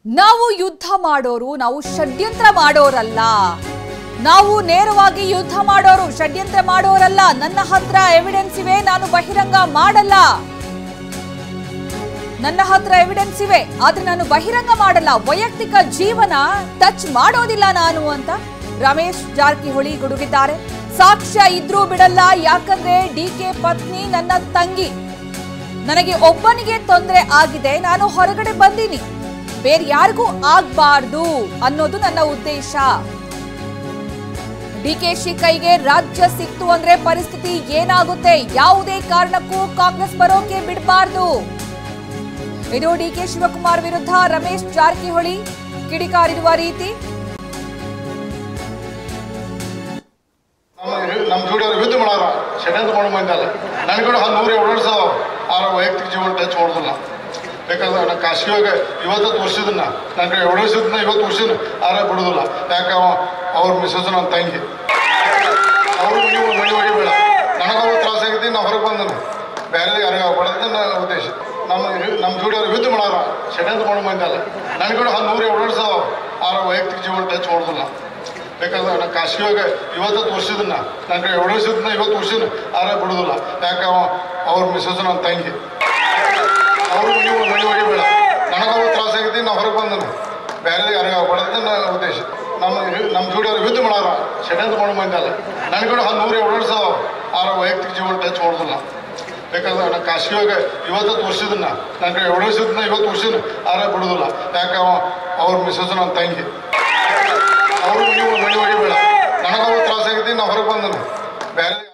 ನಾವು ಯುದ್ಧ ಮಾಡೋರು ನಾವು ಷಡ್ಯಂತ್ರ ಮಾಡೋರಲ್ಲ ನಾವು ನೇರವಾಗಿ ಯುದ್ಧ ಮಾಡೋರು ಷಡ್ಯಂತ್ರ ಮಾಡೋರಲ್ಲ ನನ್ನ ಹತ್ರ ಎವಿಡೆನ್ಸ್ ಇವೆ ನಾನು ಬಹಿರಂಗ ಮಾಡಲ್ಲ ನನ್ನ ಹತ್ರ ಎವಿಡೆನ್ಸ್ ಇವೆ ಆದ್ರೆ ನಾನು ಬಹಿರಂಗ ಮಾಡಲ್ಲ ವೈಯಕ್ತಿಕ ಜೀವನ ಟಚ್ ಮಾಡೋದಿಲ್ಲ ನಾನು ಅಂತ ರಮೇಶ್ ಜಾರಕಿಹೊಳಿ ಗುಡುಗಿದ್ದಾರೆ ಸಾಕ್ಷ್ಯ ಇದ್ರೂ ಬಿಡಲ್ಲ ಯಾಕಂದ್ರೆ ಡಿ ಕೆ ಪತ್ನಿ ನನ್ನ ತಂಗಿ ನನಗೆ ಒಬ್ಬನಿಗೆ ತೊಂದರೆ ಆಗಿದೆ ನಾನು ಹೊರಗಡೆ ಬಂದೀನಿ ಬೇರೆ ಯಾರಿಗೂ ಆಗ್ಬಾರ್ದು ಅನ್ನೋದು ನನ್ನ ಉದ್ದೇಶ ಡಿಕೆಶಿ ಕೈಗೆ ರಾಜ್ಯ ಸಿಕ್ತು ಅಂದ್ರೆ ಪರಿಸ್ಥಿತಿ ಏನಾಗುತ್ತೆ ಯಾವುದೇ ಕಾರಣಕ್ಕೂ ಕಾಂಗ್ರೆಸ್ ಬರೋಕೆ ಬಿಡಬಾರ್ದು ಇದು ಡಿಕೆ ಶಿವಕುಮಾರ್ ವಿರುದ್ಧ ರಮೇಶ್ ಜಾರಕಿಹೊಳಿ ಕಿಡಿಕಾರಿರುವ ರೀತಿ ನಮ್ಮ ಹಿರಿ- ನಮ್ಮ ಜೋಡಿಯವ್ರು ಯುದ್ಧ ಮಾಡಾರ ಷಡ್ಯಂತ್ರ ಮಾಡೋ ಮಂದಿ ಅಲ್ಲ ನನಗೆ ಕೂಡ ಹತ್ತು ನೂರು ಓಡಾಡ್ಸವ ಆರ ವೈಯಕ್ತಿಕ ಜೀವನ ಟಚ್ ಮಾಡೋದಿಲ್ಲ ಬೇಕಾದ್ರೆ ನಾನು ಖಾಸಗಿಯಾಗ ಇವತ್ತು ತೋರಿಸಿದನ್ನ ನನಗೆ ಓಡಾಡಿಸಿದ್ನ ಇವತ್ತು ತೋರಿಸಿದ ಆರ ಬಿಡೋದಿಲ್ಲ ಯಾಕೆ ಅವ ಅವ್ರ ಮಿಸಸ್ ನನ್ನ ತಂಗಿ ಅವರು ನೀವು ಮನೆ ಹೊಡಿಬೇಡ ನನಗೆ ಅವ್ರು ತ್ರಾಸ ಆಗೈತಿ ನಾ ಹೊರಗೆ ಬಂದನು ಬೇರೆ ಯಾರಿಗೆ ಆಗ್ಬಾರ್ದು ನನ್ನ ಉದ್ದೇಶ ನಮ್ಮ ಹಿರಿ- ನಮ್ಮ ಜೋಡಿಯವ್ರು ಯುದ್ಧ ಮಾಡಾರ ಷಡ್ಯಂತ್ರ ಮಾಡೋ ಮಂದಿ ಅಲ್ಲ ನನಗೆ ಕೂಡ ಹತ್ತು ನೂರು ಓಡಾಡ್ಸವ ಆರ ವೈಯಕ್ತಿಕ ಜೀವನ ಟಚ್ ಮಾಡೋದಿಲ್ಲ ಬೇಕಾದ್ರೆ ನಾನು ಖಾಸಗಿಯಾಗ ಇವತ್ತು ತೋರಿಸಿದನ್ನ ನನಗೆ ಓಡಾಡಿಸಿದ್ನ ಇವತ್ತು ತೋರಿಸಿದ ಆರ ಬಿಡೋದಿಲ್ಲ ಯಾಕೆ ಅವ ಅವ್ರ ಮಿಸಸ್ ನನ್ನ ತಂಗಿ ಅವರು ನೀವು ಮನೆ ಹೊಡಿಬೇಡ ನನಗೆ ಅವ್ರು ತ್ರಾಸ ಆಗೈತಿ ನಾ ಹೊರಗೆ ಬಂದನು ಬೇರೆ ಯಾರಿಗೆ ಆಗ್ಬಾರ್ದು ನನ್ನ ಉದ್ದೇಶ ನಮ್ಮ ಹಿರಿ- ನಮ್ಮ ಜೋಡಿಯವ್ರು ಯುದ್ಧ ಮಾಡಾರ ಷಡ್ಯಂತ್ರ ಮಾಡೋ ಮಂದಿ ಅಲ್ಲ ನನಗೆ ಕೂಡ ಹತ್ತು ನೂರು ಓಡಾಡ್ಸವ ಆರ ವೈಯಕ್ತಿಕ ಜೀವನ ಟಚ್ ಮಾಡೋದಿಲ್ಲ ಬೇಕಾದ್ರೆ ನಾನು ಖಾಸಗಿಯಾಗ ಇವತ್ತು ತೋರಿಸಿದನ್ನ ನನಗೆ ಓಡಾಡಿಸಿದ್ನ ಇವತ್ತು ತೋರಿಸಿದ ಆರ ಬಿಡೋದಿಲ್ಲ ಯಾಕೆ ಅವ ಅವ್ರ ಮಿಸಸ್ ನನ್ನ ತಂಗಿ ಅವರು ನೀವು ಮನೆ ಹೊಡಿಬೇಡ ನನಗೆ ಅವ್ರು ತ್ರಾಸ ಆಗೈತಿ ನಾ ಹೊರಗೆ ಬಂದನು ಬೇರೆ